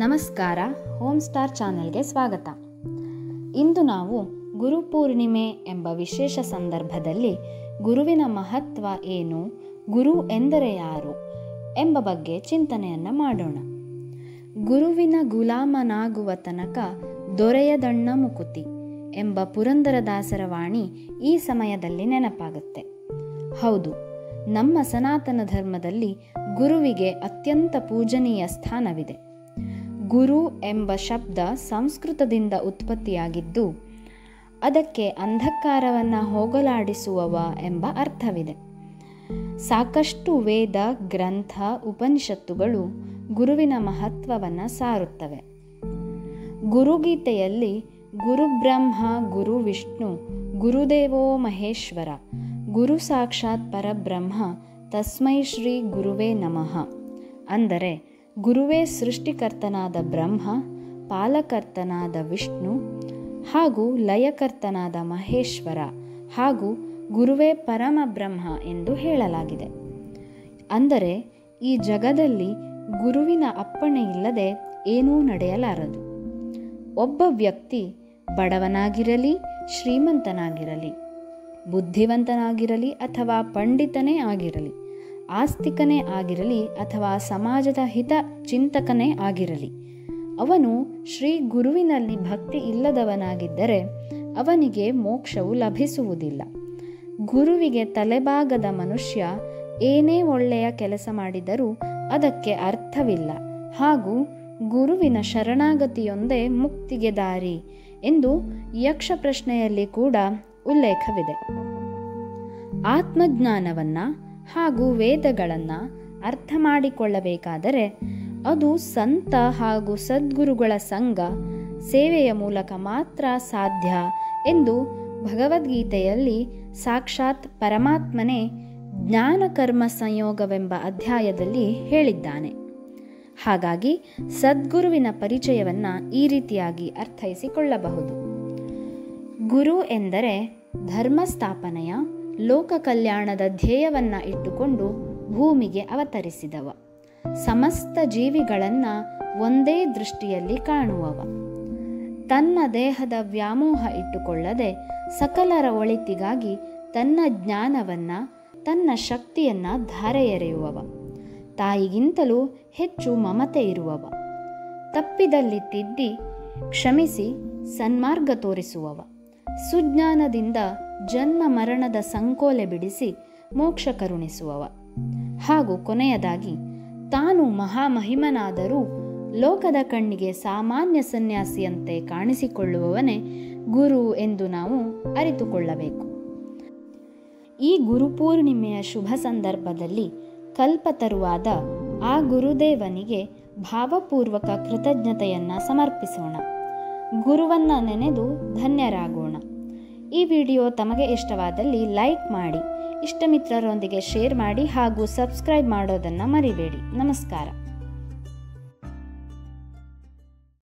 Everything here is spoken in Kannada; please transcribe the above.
ನಮಸ್ಕಾರ ಹೋಮ್ ಸ್ಟಾರ್ ಚಾನೆಲ್ಗೆ ಸ್ವಾಗತ ಇಂದು ನಾವು ಗುರುಪೂರ್ಣಿಮೆ ಎಂಬ ವಿಶೇಷ ಸಂದರ್ಭದಲ್ಲಿ ಗುರುವಿನ ಮಹತ್ವ ಏನು ಗುರು ಎಂದರೆ ಯಾರು ಎಂಬ ಬಗ್ಗೆ ಚಿಂತನೆಯನ್ನು ಮಾಡೋಣ ಗುರುವಿನ ಗುಲಾಮನಾಗುವ ತನಕ ದೊರೆಯದಣ್ಣ ಮುಕುತಿ ಎಂಬ ಪುರಂದರದಾಸರ ವಾಣಿ ಈ ಸಮಯದಲ್ಲಿ ನೆನಪಾಗುತ್ತೆ ಹೌದು ನಮ್ಮ ಸನಾತನ ಧರ್ಮದಲ್ಲಿ ಗುರುವಿಗೆ ಅತ್ಯಂತ ಪೂಜನೀಯ ಸ್ಥಾನವಿದೆ ಗುರು ಎಂಬ ಶಬ್ದ ಸಂಸ್ಕೃತದಿಂದ ಉತ್ಪತ್ತಿಯಾಗಿದ್ದು ಅದಕ್ಕೆ ಅಂಧಕಾರವನ್ನು ಹೋಗಲಾಡಿಸುವವ ಎಂಬ ಅರ್ಥವಿದೆ ಸಾಕಷ್ಟು ವೇದ ಗ್ರಂಥ ಉಪನಿಷತ್ತುಗಳು ಗುರುವಿನ ಮಹತ್ವವನ್ನು ಸಾರುತ್ತವೆ ಗುರುಗೀತೆಯಲ್ಲಿ ಗುರುಬ್ರಹ್ಮ ಗುರು ವಿಷ್ಣು ಗುರುದೇವೋ ಮಹೇಶ್ವರ ಗುರು ಸಾಕ್ಷಾತ್ ಪರಬ್ರಹ್ಮ ತಸ್ಮೈ ಶ್ರೀ ಗುರುವೇ ನಮಃ ಅಂದರೆ ಗುರುವೇ ಸೃಷ್ಟಿಕರ್ತನಾದ ಬ್ರಹ್ಮ ಪಾಲಕರ್ತನಾದ ವಿಷ್ಣು ಹಾಗೂ ಲಯಕರ್ತನಾದ ಮಹೇಶ್ವರ ಹಾಗೂ ಗುರುವೇ ಪರಮ ಬ್ರಹ್ಮ ಎಂದು ಹೇಳಲಾಗಿದೆ ಅಂದರೆ ಈ ಜಗದಲ್ಲಿ ಗುರುವಿನ ಅಪ್ಪಣೆ ಇಲ್ಲದೆ ಏನೂ ನಡೆಯಲಾರದು ಒಬ್ಬ ವ್ಯಕ್ತಿ ಬಡವನಾಗಿರಲಿ ಶ್ರೀಮಂತನಾಗಿರಲಿ ಬುದ್ಧಿವಂತನಾಗಿರಲಿ ಅಥವಾ ಪಂಡಿತನೇ ಆಗಿರಲಿ ಆಸ್ತಿಕನೇ ಆಗಿರಲಿ ಅಥವಾ ಸಮಾಜದ ಹಿತ ಚಿಂತಕನೇ ಆಗಿರಲಿ ಅವನು ಶ್ರೀ ಗುರುವಿನಲ್ಲಿ ಭಕ್ತಿ ಇಲ್ಲದವನಾಗಿದ್ದರೆ ಅವನಿಗೆ ಮೋಕ್ಷವು ಲಭಿಸುವುದಿಲ್ಲ ಗುರುವಿಗೆ ತಲೆಬಾಗದ ಮನುಷ್ಯ ಏನೇ ಒಳ್ಳೆಯ ಕೆಲಸ ಮಾಡಿದರೂ ಅದಕ್ಕೆ ಅರ್ಥವಿಲ್ಲ ಹಾಗೂ ಗುರುವಿನ ಶರಣಾಗತಿಯೊಂದೇ ಮುಕ್ತಿಗೆ ದಾರಿ ಎಂದು ಯಕ್ಷ ಪ್ರಶ್ನೆಯಲ್ಲಿ ಕೂಡ ಉಲ್ಲೇಖವಿದೆ ಆತ್ಮಜ್ಞಾನವನ್ನು ಹಾಗೂ ವೇದಗಳನ್ನು ಅರ್ಥ ಮಾಡಿಕೊಳ್ಳಬೇಕಾದರೆ ಅದು ಸಂತ ಹಾಗೂ ಸದ್ಗುರುಗಳ ಸಂಘ ಸೇವೆಯ ಮೂಲಕ ಮಾತ್ರ ಸಾಧ್ಯ ಎಂದು ಭಗವದ್ಗೀತೆಯಲ್ಲಿ ಸಾಕ್ಷಾತ್ ಪರಮಾತ್ಮನೇ ಜ್ಞಾನಕರ್ಮ ಸಂಯೋಗವೆಂಬ ಅಧ್ಯಾಯದಲ್ಲಿ ಹೇಳಿದ್ದಾನೆ ಹಾಗಾಗಿ ಸದ್ಗುರುವಿನ ಪರಿಚಯವನ್ನು ಈ ರೀತಿಯಾಗಿ ಅರ್ಥೈಸಿಕೊಳ್ಳಬಹುದು ಗುರು ಎಂದರೆ ಧರ್ಮ ಸ್ಥಾಪನೆಯ ಲೋಕ ಕಲ್ಯಾಣದ ಧ್ಯೇಯವನ್ನು ಇಟ್ಟುಕೊಂಡು ಭೂಮಿಗೆ ಅವತರಿಸಿದವ ಸಮಸ್ತ ಜೀವಿಗಳನ್ನು ಒಂದೇ ದೃಷ್ಟಿಯಲ್ಲಿ ಕಾಣುವವ ತನ್ನ ದೇಹದ ವ್ಯಾಮೋಹ ಇಟ್ಟುಕೊಳ್ಳದೆ ಸಕಲರ ಒಳಿತಿಗಾಗಿ ತನ್ನ ಜ್ಞಾನವನ್ನು ತನ್ನ ಶಕ್ತಿಯನ್ನು ಧಾರೆ ಎರೆಯುವವ ತಾಯಿಗಿಂತಲೂ ಹೆಚ್ಚು ಮಮತೆ ಇರುವವ ತಪ್ಪಿದಲ್ಲಿ ತಿದ್ದಿ ಕ್ಷಮಿಸಿ ಸನ್ಮಾರ್ಗ ತೋರಿಸುವವ ಸುಜ್ಞಾನದಿಂದ ಜನ್ಮ ಮರಣದ ಸಂಕೋಲೆ ಬಿಡಿಸಿ ಮೋಕ್ಷ ಕರುಣಿಸುವವ ಹಾಗೂ ಕೊನೆಯದಾಗಿ ತಾನು ಮಹಾಮಹಿಮನಾದರೂ ಲೋಕದ ಕಣ್ಣಿಗೆ ಸಾಮಾನ್ಯ ಸನ್ಯಾಸಿಯಂತೆ ಕಾಣಿಸಿಕೊಳ್ಳುವವನೇ ಗುರು ಎಂದು ನಾವು ಅರಿತುಕೊಳ್ಳಬೇಕು ಈ ಗುರುಪೂರ್ಣಿಮೆಯ ಶುಭ ಸಂದರ್ಭದಲ್ಲಿ ಕಲ್ಪತರುವಾದ ಆ ಗುರುದೇವನಿಗೆ ಭಾವಪೂರ್ವಕ ಕೃತಜ್ಞತೆಯನ್ನು ಸಮರ್ಪಿಸೋಣ ಗುರುವನ್ನ ನೆನೆದು ಧನ್ಯರಾಗೋಣ ಈ ವಿಡಿಯೋ ತಮಗೆ ಇಷ್ಟವಾದಲ್ಲಿ ಲೈಕ್ ಮಾಡಿ ಇಷ್ಟ ಮಿತ್ರರೊಂದಿಗೆ ಶೇರ್ ಮಾಡಿ ಹಾಗೂ ಸಬ್ಸ್ಕ್ರೈಬ್ ಮಾಡೋದನ್ನು ಮರಿಬೇಡಿ ನಮಸ್ಕಾರ